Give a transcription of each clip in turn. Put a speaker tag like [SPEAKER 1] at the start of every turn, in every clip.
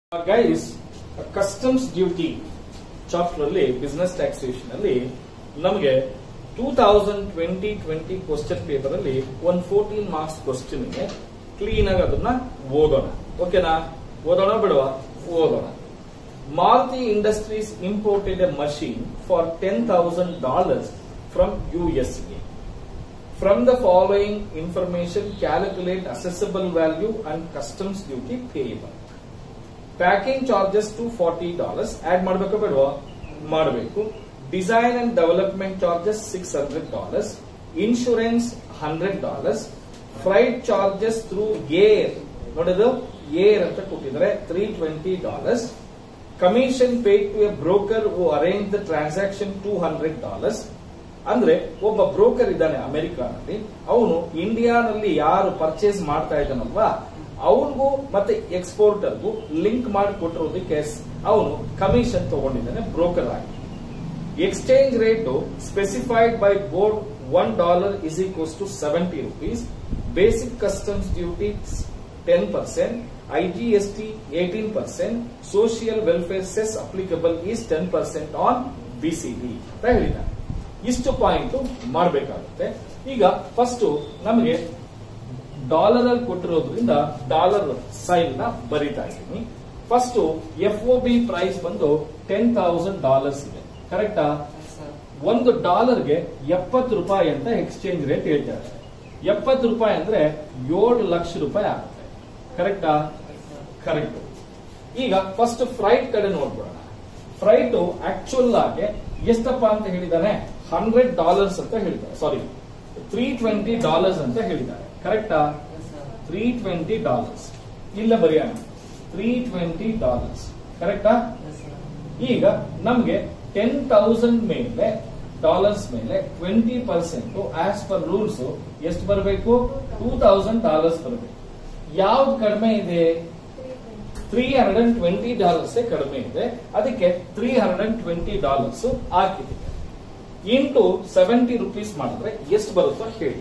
[SPEAKER 1] Guys customs duty chapter ಅಲ್ಲಿ business taxation ಅಲ್ಲಿ ನಮಗೆ two thousand twenty twenty question paper ಅಲ್ಲಿ ಒಂದು ಫೋರ್ಟೀನ್ ಮಾರ್ಕ್ಸ್ ಕ್ವಶನ್ ಇದೆ ಕ್ಲೀನ್ ಆಗಿ ಅದನ್ನ ಓದೋಣ ಓಕೆನಾ ಓದೋಣ ಬಿಡುವ ಓದೋಣ Maruti industries imported a machine for ten thousand dollars from USA From the following information, calculate assessable value and customs duty payable. Packing charges two forty dollars add ಮಾಡಬೇಕು ಬೇಡವಾ ಮಾಡಬೇಕು design and development charges six hundred dollars insurance hundred dollars freight charges through air ನೋಡಿದು air ಅಂತ ಕೊಟ್ಟಿದ್ದಾರೆ three twenty dollars commission paid to a broker who arrange the transaction two hundred dollars ಅಂದ್ರೆ ಒಬ್ಬ broker ಇದ್ದಾನೆ ಅಮೆರಿಕಾನಲ್ಲಿ ಅವನು ಇಂಡಿಯಾನಲ್ಲಿ ಯಾರು purchase ಮಾಡ್ತಾ ಇದ್ದಾನಲ್ವಾ ಅವನಿಗೂ ಮತ್ತೆ ಎಕ್ಸ್ಪೋರ್ಟರ್ಗೂ ಲಿಂಕ್ ಮಾಡಿ ಕೊಟ್ಟಿರೋದಕ್ಕೆ ಅವನು ಕಮಿಷನ್ ತಗೊಂಡಿದ್ದಾನೆ ಬ್ರೋಕರ್ ಆಗಿ exchange rate specified by board one dollar is equals to seventy rupees basic customs duty ten percent IGST eighteen percent social welfare cess applicable is ten percent on BCD ಅಂತ ಹೇಳಿದ್ದಾನೆ ಇಷ್ಟು point ಮಾಡಬೇಕಾಗುತ್ತೆ ಈಗ first ನಮಗೆ dollar ಅಲ್ಲಿ ಕೊಟ್ಟಿರೋದ್ರಿಂದ dollar sign ನ ಬರಿತಾ ಇದ್ದೀನಿ first F O B price ಬಂದು ಟೆನ್ ತೌಸಂಡ್ ಡಾಲರ್ಸ್ ಇದೆ ಕರೆಕ್ಟಾ ಒಂದು ಡಾಲರ್ಗೆ ಎಪ್ಪತ್ತು ರೂಪಾಯಿ ಅಂತ ಎಕ್ಸ್ಚೇಂಜ್ ರೇಟ್ ಹೇಳ್ತಾರೆ ಎಪ್ಪತ್ತು ರೂಪಾಯಿ ಅಂದ್ರೆ ಏಳು ಲಕ್ಷ ರೂಪಾಯಿ ಆಗುತ್ತೆ ಕರೆಕ್ಟಾ ಕರೆಕ್ಟ್ ಈಗ ಫಸ್ಟ್ ಫ್ರೈಟ್ ಕಡೆ ನೋಡ್ಬಿಡೋಣ ಫ್ರೈಟ್ ಆಕ್ಚುಲ್ ಆಗಿ ಎಷ್ಟಪ್ಪ ಅಂತ ಹೇಳಿದಾನೆ ಹಂಡ್ರೆಡ್ ಡಾಲರ್ಸ್ ಅಂತ ಹೇಳಿದ್ದಾರೆ ಸಾರಿ ತ್ರೀ ಟ್ವೆಂಟಿ ಡಾಲರ್ಸ್ ಅಂತ ಹೇಳಿದ್ದಾರೆ ಕರೆಕ್ಟಾ ತ್ರೀ ಟ್ವೆಂಟಿ ಡಾಲರ್ಸ್ ಇಲ್ಲ ಬರೆಯೋಣ ತ್ರೀ ಟ್ವೆಂಟಿ ಡಾಲರ್ಸ್ ಕರೆಕ್ಟಾ ಈಗ ನಮ್ಗೆ ಟೆನ್ ತೌಸಂಡ್ ಮೇಲೆ ಡಾಲರ್ಸ್ ಮೇಲೆ twenty percent as per rules ಎಷ್ಟು ಬರಬೇಕು ಟೂ ತೌಸಂಡ್ ಡಾಲರ್ಸ್ ಬರಬೇಕು ಯಾವ್ದು ಕಡಿಮೆ ಇದೆ three hundred and twenty dollars ಕಡಿಮೆ ಇದೆ ಅದಕ್ಕೆ three hundred and twenty dollars ಹಾಕಿದೆ ಇಂಟು ಸೆವೆಂಟಿ ರುಪೀಸ್ ಮಾಡಿದ್ರೆ ಎಷ್ಟು ಬರುತ್ತೋ ಹೇಳಿ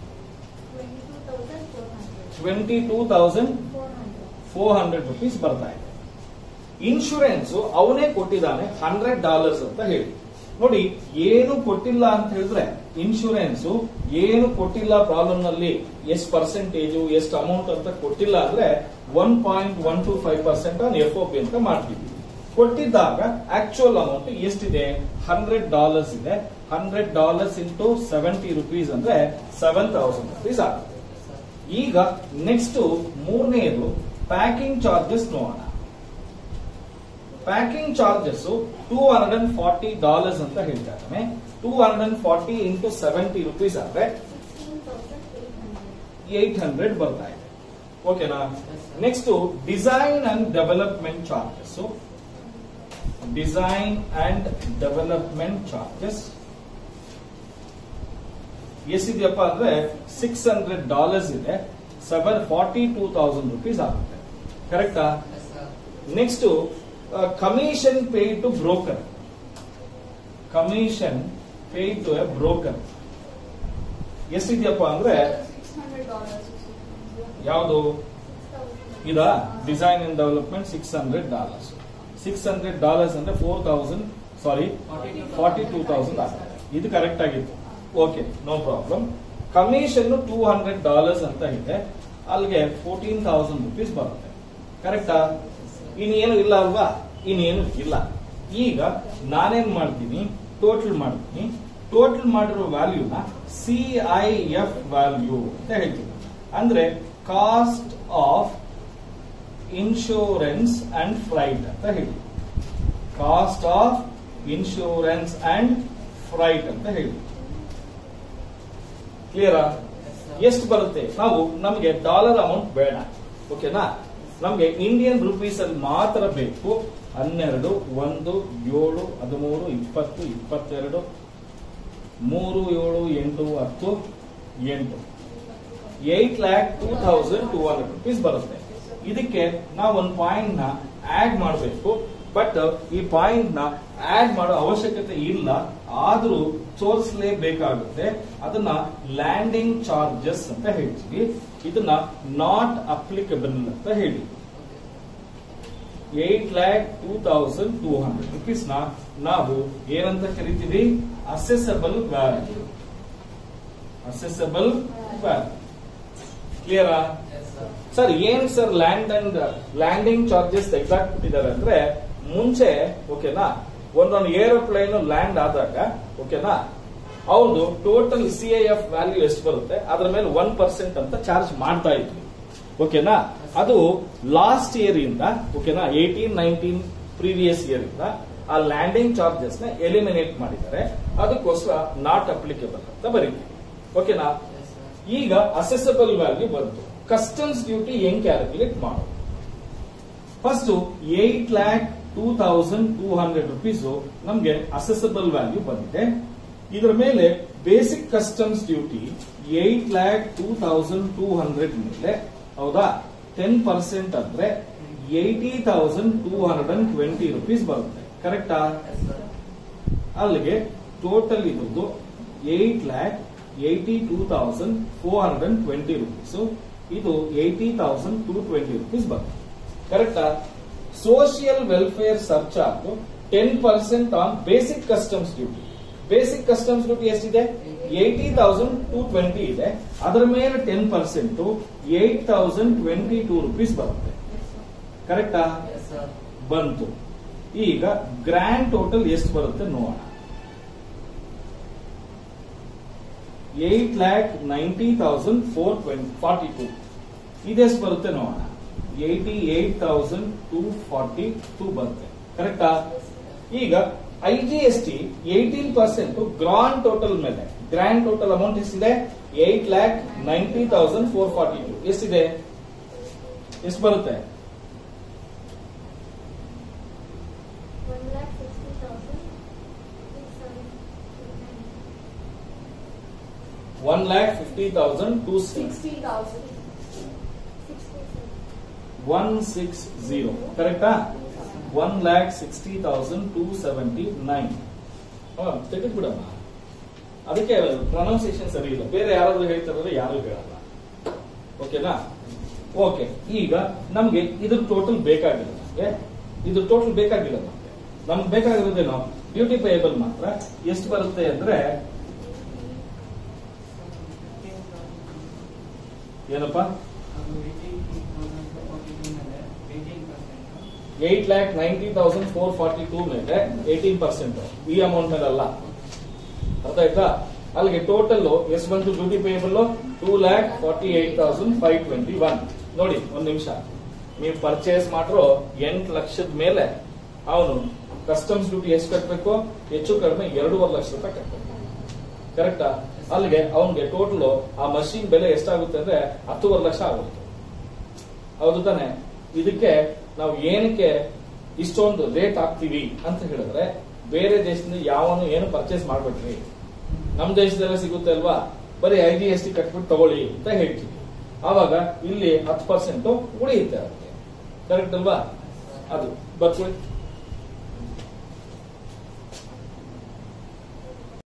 [SPEAKER 1] twenty two thousand four hundred rupees ಬರ್ತಾ ಇದೆ ಇನ್ಶೂರೆನ್ಸ್ ಅವನೇ ಕೊಟ್ಟಿದ್ದಾನೆ ಹಂಡ್ರೆಡ್ ಡಾಲರ್ಸ್ ಅಂತ ಹೇಳಿ ನೋಡಿ ಏನು ಕೊಟ್ಟಿಲ್ಲ ಅಂತ ಹೇಳಿದ್ರೆ ಇನ್ಶೂರೆನ್ಸ್ ಏನು ಕೊಟ್ಟಿಲ್ಲ ಪ್ರಾಬ್ಲಮ್ ನಲ್ಲಿ ಎಷ್ಟು ಪರ್ಸೆಂಟೇಜ್ ಎಷ್ಟು ಅಮೌಂಟ್ ಅಂತ ಕೊಟ್ಟಿಲ್ಲ ಅಂದ್ರೆ one point one two five percent on F O P ಅಂತ ಮಾಡ್ತೀವಿ ಕೊಟ್ಟಿದ್ದಾಗ ಆಕ್ಚುಯಲ್ ಅಮೌಂಟ್ ಎಷ್ಟಿದೆ ಹಂಡ್ರೆಡ್ ಡಾಲರ್ಸ್ ಇದೆ hundred dollars into seventy rupees ಅಂದ್ರೆ ಸೆವೆನ್ ತೌಸಂಡ್ ರುಪೀಸ್ ಆಗುತ್ತೆ ಈಗ ನೆಕ್ಸ್ಟ್ ಮೂರನೇದು ಪ್ಯಾಕಿಂಗ್ ಚಾರ್ಜಸ್ ನೋಡೋಣ packing charges two hundred and forty dollars ಅಂತ ಹೇಳ್ತಾ ಇದ್ದಾನೆ two hundred and forty into seventy rupees ಆದ್ರೆ ಏಟ್ ಹಂಡ್ರೆಡ್ ಬರ್ತಾ ಇದೆ ಓಕೆನಾ next design and development charges design and development charges ಎಷ್ಟಿದೆಯಪ್ಪ ಅಂದ್ರೆ ಸಿಕ್ಸ್ ಹಂಡ್ರೆಡ್ ಡಾಲರ್ಸ್ ಇದೆ seven forty two thousand rupees ಆಗುತ್ತೆ ಕರೆಕ್ಟಾ next commission pay to broker commission pay to a broker ಎಷ್ಟಿದೆಯಪ್ಪ ಅಂದ್ರೆ ಯಾವುದು ಇದ design and development six hundred dollars six hundred dollars ಅಂದ್ರೆ four thousand sorry forty two thousand ಆಗುತ್ತೆ ಇದು ಕರೆಕ್ಟ್ ಆಗಿತ್ತು okay no problem commission two hundred dollars ಅಂತ ಇದೆ ಅಲ್ಲಿಗೆ ಫೋರ್ಟೀನ್ ತೌಸಂಡ್ ರುಪೀಸ್ ಬರುತ್ತೆ ಕರೆಕ್ಟಾ ಇನ್ನೇನು ಇಲ್ಲ ಅಲ್ವಾ ಇನ್ನೇನು ಇಲ್ಲ ಈಗ ನಾನೇನ್ ಮಾಡ್ತೀನಿ ಟೋಟಲ್ ಮಾಡ್ತೀನಿ ಟೋಟಲ್ ಮಾಡಿರೋ ವ್ಯಾಲ್ಯೂನ ಸಿ ಐ ಎಫ್ ವ್ಯಾಲ್ಯೂ ಅಂತ ಹೇಳ್ತೀನಿ ಅಂದ್ರೆ cost of insurance and freight ಅಂತ ಹೇಳಿ cost of insurance and freight ಅಂತ ಹೇಳಿ ಕ್ಲಿಯರಾ ಎಷ್ಟು ಬರುತ್ತೆ ನಾವು ನಮಗೆ ಡಾಲರ್ ಅಮೌಂಟ್ ಬೇಡ ಓಕೆನಾ ನಮಗೆ ಇಂಡಿಯನ್ ರುಪೀಸ್ ಅಲ್ಲಿ ಮಾತ್ರ ಬೇಕು ಹನ್ನೆರಡು ಒಂದು ಏಳು ಹದಿಮೂರು ಇಪ್ಪತ್ತು ಇಪ್ಪತ್ತೆರಡು ಮೂರು ಏಳು ಎಂಟು ಹತ್ತು ಎಂಟು eight lakh two thousand two hundred rupees ಬರುತ್ತೆ ಇದಕ್ಕೆ ನಾವು ಒಂದು ಪಾಯಿಂಟ್ ನ ಆಡ್ ಮಾಡಬೇಕು ಬಟ್ ಈ ಪಾಯಿಂಟ್ ನ ಆಡ್ ಮಾಡೋ ಅವಶ್ಯಕತೆ ಇಲ್ಲ ಆದ್ರೂ ತೋರಿಸಲೇಬೇಕಾಗುತ್ತೆ ಅದನ್ನ ಲ್ಯಾಂಡಿಂಗ್ ಚಾರ್ಜಸ್ ಅಂತ ಹೇಳ್ತೀವಿ ಇದನ್ನ ನಾಟ್ ಅಪ್ಲಿಕಬಲ್ ಅಂತ ಹೇಳಿ eight lakh two thousand two hundred rupees ನ ನಾವು ಏನಂತ ಕರಿತೀವಿ ಅಸೆಸಬಲ್ ವ್ಯಾಲ್ಯೂ ಅಸೆಸಬಲ್ ವ್ಯಾಲ್ಯೂ ಕ್ಲಿಯರಾ ಸರ್ ಏನ್ sir land and landing charges ತೆಗೆದಾಕ್ಬಿಟ್ಟಿದ್ದಾರೆ ಅಂದ್ರೆ ಮುಂಚೆ ಓಕೆನಾ ಒಂದೊಂದು ಏರೋಪ್ಲೇನ್ ಲ್ಯಾಂಡ್ ಆದಾಗ ಓಕೆನಾ ಅವ್ರದ್ದು total C I F value ಎಷ್ಟು ಬರುತ್ತೆ ಅದ್ರ ಮೇಲೆ ಒನ್ ಪರ್ಸೆಂಟ್ ಅಂತ ಚಾರ್ಜ್ ಮಾಡ್ತಾ ಇದ್ವಿ ಓಕೆನಾ ಅದು ಲಾಸ್ಟ್ ಇಯರ್ ಇಂದ ಓಕೆನಾ ಏಟೀನ್ ನೈನ್ಟೀನ್ ಪ್ರೀವಿಯಸ್ ಇಯರ್ ಇಂದ ಆ ಲ್ಯಾಂಡಿಂಗ್ ಚಾರ್ಜಸ್ ನ ಎಲಿಮಿನೇಟ್ ಮಾಡಿದ್ದಾರೆ ಅದಕ್ಕೋಸ್ಕರ ನಾಟ್ ಅಪ್ಲಿಕೇಬಲ್ ಅಂತ ಬರೀತೀವಿ ಓಕೆನಾ ಈಗ ಅಸೆಸಬಲ್ ವ್ಯಾಲ್ಯೂ ಬಂತು ಕಸ್ಟಮ್ಸ್ ಡ್ಯೂಟಿ ಹೆಂಗ್ ಕ್ಯಾಲ್ಕುಲೇಟ್ ಮಾಡೋದು first eight lakh two thousand two hundred rupees ನಮ್ಗೆ ಅಸೆಸಬಲ್ ವ್ಯಾಲ್ಯೂ ಬಂದಿದೆ ಇದರ ಮೇಲೆ basic customs duty eight lakh two thousand two hundred ಮೇಲೆ ಹೌದಾ ಟೆನ್ ಪರ್ಸೆಂಟ್ ಅಂದ್ರೆ eighty thousand two hundred and twenty rupees ಬರುತ್ತೆ ಕರೆಕ್ಟಾ ಅಲ್ಲಿಗೆ ಟೋಟಲ್ ಇರೋದು eight lakh eighty two thousand four hundred and twenty rupees ಇದು eighty thousand two twenty rupees ಬರುತ್ತೆ ಕರೆಕ್ಟಾ social welfare surcharge ten percent on basic customs duty basic customs duty ಎಷ್ಟಿದೆ eighty thousand two twenty ಇದೆ ಅದರ ಮೇಲೆ ten percent eight thousand twenty two rupees ಬರುತ್ತೆ ಕರೆಕ್ಟಾ ಬಂತು ಈಗ ಗ್ರ್ಯಾಂಡ್ ಟೋಟಲ್ ಎಷ್ಟು ಬರುತ್ತೆ ನೋಡೋಣ eight lakh ninety thousand four twenty forty two ಇದೆಷ್ಟು ಬರುತ್ತೆ ನೋಡೋಣ eighty eight thousand two forty two ಬರುತ್ತೆ ಕರೆಕ್ಟಾ ಈಗ I G S T eighteen percent grand total ಮೇಲೆ ಗ್ರ್ಯಾಂಡ್ ಟೋಟಲ್ ಅಮೌಂಟ್ ಎಷ್ಟಿದೆ eight lakh ninety thousand four forty two ಎಷ್ಟಿದೆ ಎಷ್ಟು ಬರುತ್ತೆ
[SPEAKER 2] One lakh sixty thousand six hundred
[SPEAKER 1] one lakh fifty thousand two
[SPEAKER 2] sixty thousand sixty
[SPEAKER 1] one six zero ಕರೆಕ್ಟಾ one lakh sixty thousand two seventy nine ತೆಗೆದು ಬಿಡಮ್ಮ ಅದಕ್ಕೆ pronunciation ಸರಿ ಇಲ್ಲ ಬೇರೆ ಯಾರಾದ್ರೂ ಹೇಳ್ತಾರಂದ್ರೆ ಯಾರು ಹೇಳಲ್ಲ ಓಕೆನಾ ಓಕೆ ಈಗ ನಮ್ಗೆ ಇದ್ರ ಟೋಟಲ್ ಬೇಕಾಗಿಲ್ಲ ನಮ್ಗೆ ಇದು ಟೋಟಲ್ ಬೇಕಾಗಿಲ್ಲ ನಮ್ಗೆ ನಮ್ಗೆ ಬೇಕಾಗಿರೋದೇನು ಡ್ಯೂಟಿ ಪೇಯಬಲ್ ಮಾತ್ರ ಎಷ್ಟು ಬರುತ್ತೆ ಅಂದ್ರೆ ಏನಪ್ಪ eight lakh ninety thousand four forty two ಮೇಲೆ ಏಟೀನ್ ಪರ್ಸೆಂಟ್ ಈ ಅಮೌಂಟ್ ಮೇಲೆ ಅಲ್ಲ ಅರ್ಥ ಆಯ್ತಾ ಅಲ್ಲಿಗೆ ಟೋಟಲ್ ಎಷ್ಟು ಬಂತು duty payable two lakh forty eight thousand five twenty one ನೋಡಿ ಒಂದ್ ನಿಮಿಷ ನೀವು ಪರ್ಚೇಸ್ ಮಾಡ್ರೋ ಎಂಟು ಲಕ್ಷದ ಮೇಲೆ ಅವನು ಕಸ್ಟಮ್ಸ್ ಡ್ಯೂಟಿ ಎಷ್ಟು ಕಟ್ಟಬೇಕು ಹೆಚ್ಚು ಕಡಿಮೆ ಎರಡೂವರೆ ಲಕ್ಷ ರೂಪಾಯಿ ಕಟ್ಟಬೇಕು ಕರೆಕ್ಟಾ ಅಲ್ಲಿಗೆ ಅವನಿಗೆ ಟೋಟಲ್ ಆ ಮಷೀನ್ ಬೆಲೆ ಎಷ್ಟಾಗುತ್ತೆ ಅಂದ್ರೆ ಹತ್ತುವರೆ ಲಕ್ಷ ಆಗುತ್ತೆ ಹೌದು ತಾನೆ ಇದಕ್ಕೆ ನಾವು ಏನಕ್ಕೆ ಇಷ್ಟೊಂದು ರೇಟ್ ಹಾಕ್ತೀವಿ ಅಂತ ಹೇಳಿದ್ರೆ ಬೇರೆ ದೇಶದಿಂದ ಯಾವನು ಏನು ಪರ್ಚೇಸ್ ಮಾಡ್ಬೇಡ್ರಿ ನಮ್ ದೇಶದಲ್ಲೇ ಸಿಗುತ್ತೆ ಅಲ್ವಾ ಬರೀ ಐ ಜಿ ಎಸ್ ಟಿ ಕಟ್ಬಿಟ್ಟು ತಗೊಳ್ಳಿ ಅಂತ ಹೇಳ್ತೀವಿ ಆವಾಗ ಇಲ್ಲಿ ಹತ್ತು ಪರ್ಸೆಂಟ್ ಉಳಿಯುತ್ತೆ ಅದಕ್ಕೆ ಕರೆಕ್ಟ್ ಅಲ್ವಾ ಅದು ಬರ್ಕೊಳ್ಳಿ